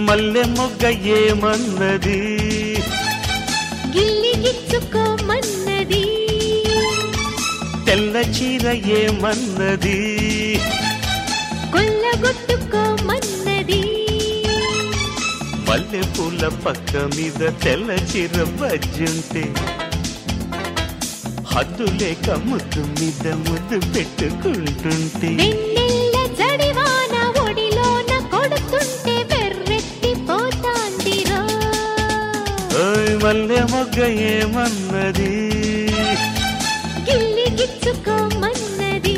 మల్లె మొగ్గ ఏమన్నది గిల్లి గిచ్చుకోమన్నది తెల్ల చీర ఏమన్నది కొల్లగొట్టుకోమన్నది మల్లె పూల పక్క మీద తెల్ల చీర బజ్జుంటే హద్దు లేక ముద్దు మీద ముద్దు పెట్టుకుంటుంటే వెన్నెల్ల జడివాన ఒడిలోన కొడుతుంటే వెర్రెత్తి పోతాందిరో ఓయ్ మల్లె మొగ్గ ఏమన్నది గిల్లి గిచ్చుకోమన్నది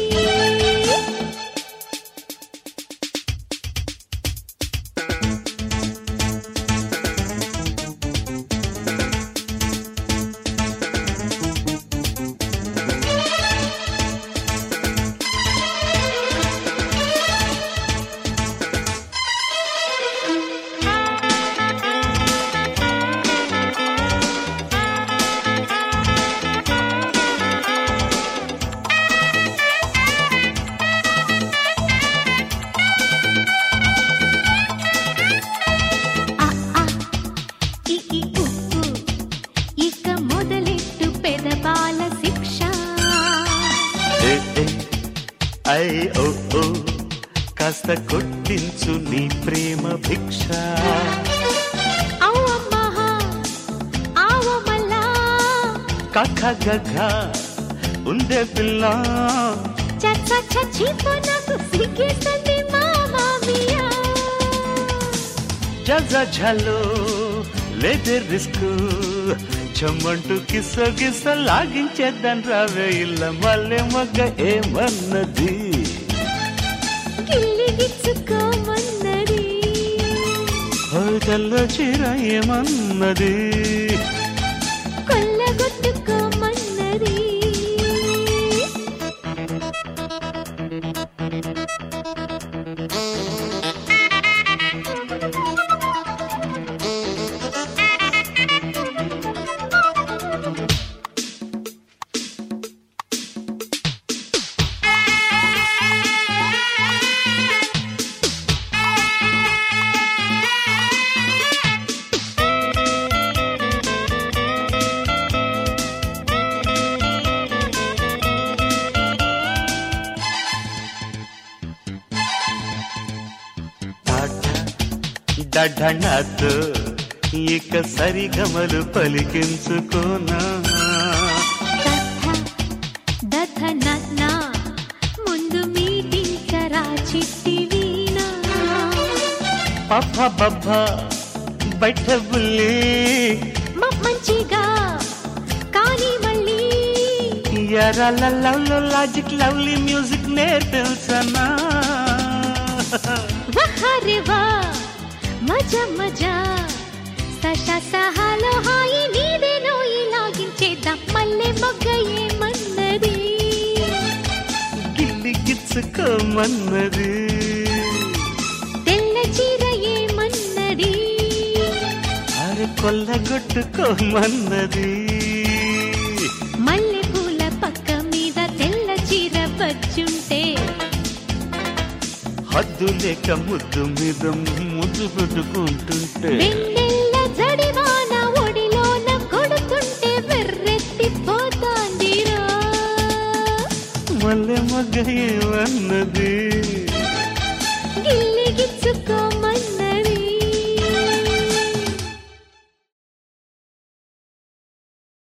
ఆ ఆ ఇ ఇ ఉ ఉ ఇక మొదలెట్టు పెదబాల శిక్ష ఏ, ఏ, ఐ ఓ ఓ కాస్త కొట్టించు నీ ప్రేమ భిక్ష అవ్వమ్మహ ఆవమల్లా కఖ గఘ ఉందే పిల్ల చచ్చ చచ్చిపో నాకు సిగ్గేస్తుంది మామామియా జజ ఝలో లేదే రిస్క్ చెమ్మంటూ కిస కిస లాగించేద్దాం రావే ఇల్ల మల్లె మొగ్గ ఏమన్నది గిల్లి గిచ్చుకోమన్నది ఓ తెల్ల చీర ఏమన్నది కొల్లగొట్టుకోమన్నది డఢణతో ఇక సరిగమలు పలికించుకోనా దథ దథ నన్న ముందు మీటించరా చిట్టి వీణ పప్ప బబ్బ బయట బుల్లి మ- మంచిగా కానీ మళ్ళీ ఎర్రల లవ్లో లాజిక్ లవ్లీ మ్యూజిక్ నేర్పించనా వహరెవా మజా మజా సష సహాలో హాయి నీదేనో ఇలాగించేద్దాం మల్లె మొగ్గ ఏమన్నది గిల్లి గిచ్చుకోమన్నది తెల్ల చీర ఏమన్నది అరే కొల్లగొట్టుకోమన్నది మల్లె పూల పక్క మీద తెల్ల చీర వచ్చుంటే హద్దు లేక ముద్దు మీద ముద్దు పెట్టుకుంటుంటే వెన్నెల్ల జడివాన ఒడిలోన కొడుతుంటే వెర్రెత్తి పోతాందిరో మల్లె మొగ్గ ఏమన్నది గిల్లి గిచ్చుకోమన్నది